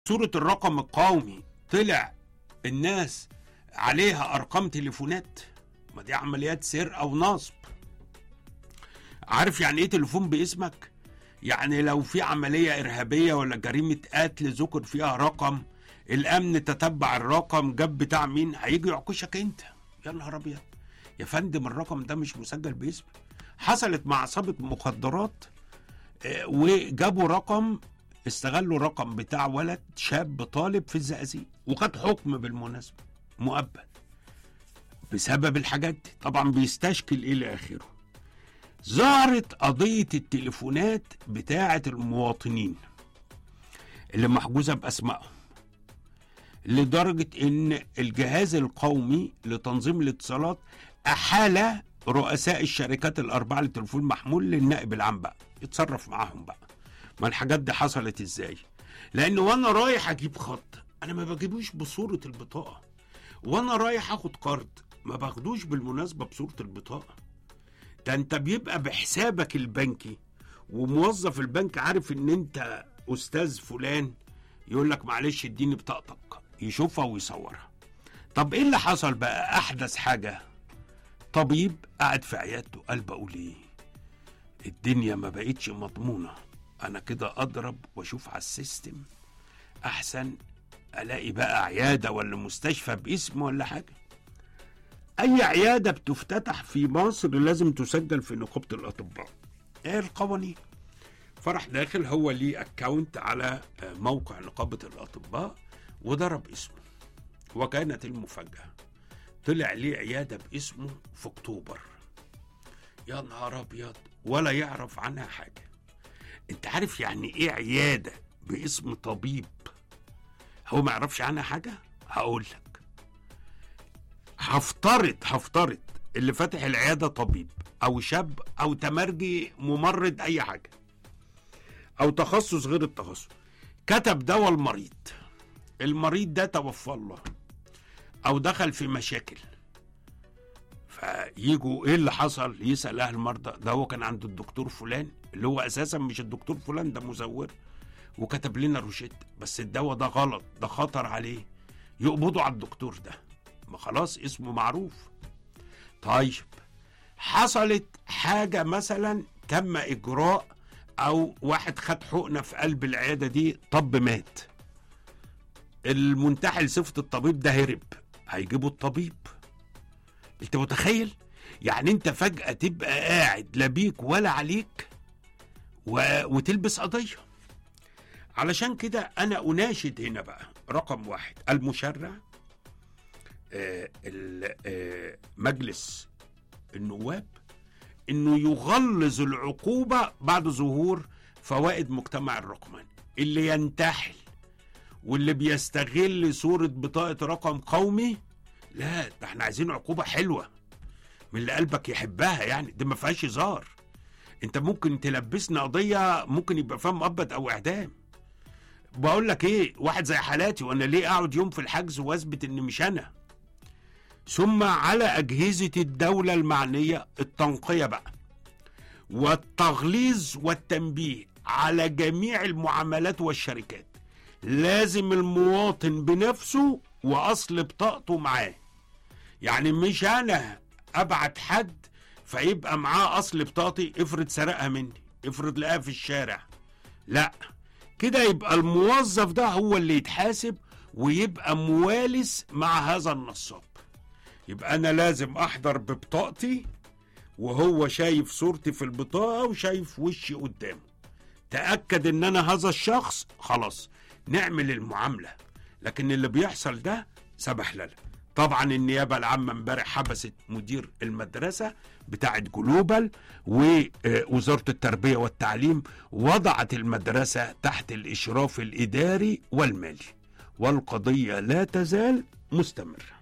صورة الرقم القومي طلع الناس عليها ارقام تليفونات ما دي عمليات سرقة ونصب عارف يعني ايه تليفون باسمك يعني لو في عملية إرهابية ولا جريمة قتل ذكر فيها رقم الأمن تتبع الرقم جاب بتاع مين هيجي يعكشك أنت يا نهار أبيض يا فندم الرقم ده مش مسجل باسمك حصلت مع عصابة مخدرات آه، وجابوا رقم استغلوا الرقم بتاع ولد شاب طالب في الزقازيق وخد حكم بالمناسبة مؤبد بسبب الحاجات دي طبعا بيستشكل إلى آخره ظهرت قضية التليفونات بتاعة المواطنين اللي محجوزة بأسمائهم لدرجة إن الجهاز القومي لتنظيم الاتصالات أحال رؤساء الشركات الأربعة للتليفون المحمول للنائب العام بقى يتصرف معاهم بقى ما الحاجات دي حصلت إزاي لأن وأنا رايح أجيب خط أنا ما بجيبوش بصورة البطاقة وأنا رايح أخد قرض ما باخدوش بالمناسبة بصورة البطاقة ده انت بيبقى بحسابك البنكي وموظف البنك عارف ان انت استاذ فلان يقول لك معلش اديني بطاقتك يشوفها ويصورها طب ايه اللي حصل بقى احدث حاجه طبيب قاعد في عيادته قال بقول ايه الدنيا ما بقتش مضمونه انا كده اضرب واشوف على السيستم احسن الاقي بقى عياده ولا مستشفى باسم ولا حاجه اي عياده بتفتتح في مصر لازم تسجل في نقابه الاطباء ايه القوانين فرح داخل هو ليه اكاونت على موقع نقابه الاطباء وضرب اسمه وكانت المفاجاه طلع ليه عياده باسمه في اكتوبر يا نهار ابيض ولا يعرف عنها حاجه انت عارف يعني ايه عياده باسم طبيب هو ما يعرفش عنها حاجه هقول لك هفترض هفترض اللي فاتح العياده طبيب او شاب او تمرجي ممرض اي حاجه او تخصص غير التخصص كتب دواء المريض المريض ده توفى الله او دخل في مشاكل فيجوا ايه اللي حصل يسال اهل المرضى ده هو كان عند الدكتور فلان اللي هو اساسا مش الدكتور فلان ده مزور وكتب لنا روشته بس الدواء ده غلط ده خطر عليه يقبضوا على الدكتور ده ما خلاص اسمه معروف طيب حصلت حاجة مثلا تم إجراء أو واحد خد حقنة في قلب العيادة دي طب مات المنتحل صفة الطبيب ده هرب هيجيبوا الطبيب انت متخيل يعني انت فجأة تبقى قاعد لا بيك ولا عليك و... وتلبس قضية علشان كده انا اناشد هنا بقى رقم واحد المشرع آه، ال- آه، مجلس النواب انه يغلظ العقوبه بعد ظهور فوائد مجتمع الرقمني اللي ينتحل واللي بيستغل صوره بطاقه رقم قومي لا ده احنا عايزين عقوبه حلوه من اللي قلبك يحبها يعني دي ما فيهاش هزار انت ممكن تلبسنا قضيه ممكن يبقى فيها مؤبد او اعدام بقول لك ايه واحد زي حالاتي وانا ليه اقعد يوم في الحجز واثبت ان مش انا ثم على أجهزة الدولة المعنية التنقية بقى والتغليظ والتنبيه على جميع المعاملات والشركات لازم المواطن بنفسه وأصل بطاقته معاه يعني مش أنا أبعت حد فيبقى معاه أصل بطاقتي افرض سرقها مني افرض لقاها في الشارع لا كده يبقى الموظف ده هو اللي يتحاسب ويبقى موالس مع هذا النصاب يبقى انا لازم احضر ببطاقتي وهو شايف صورتي في البطاقه وشايف وشي قدامه تاكد ان انا هذا الشخص خلاص نعمل المعامله لكن اللي بيحصل ده سبحلله طبعا النيابه العامه امبارح حبست مدير المدرسه بتاعه جلوبال ووزاره التربيه والتعليم وضعت المدرسه تحت الاشراف الاداري والمالي والقضيه لا تزال مستمره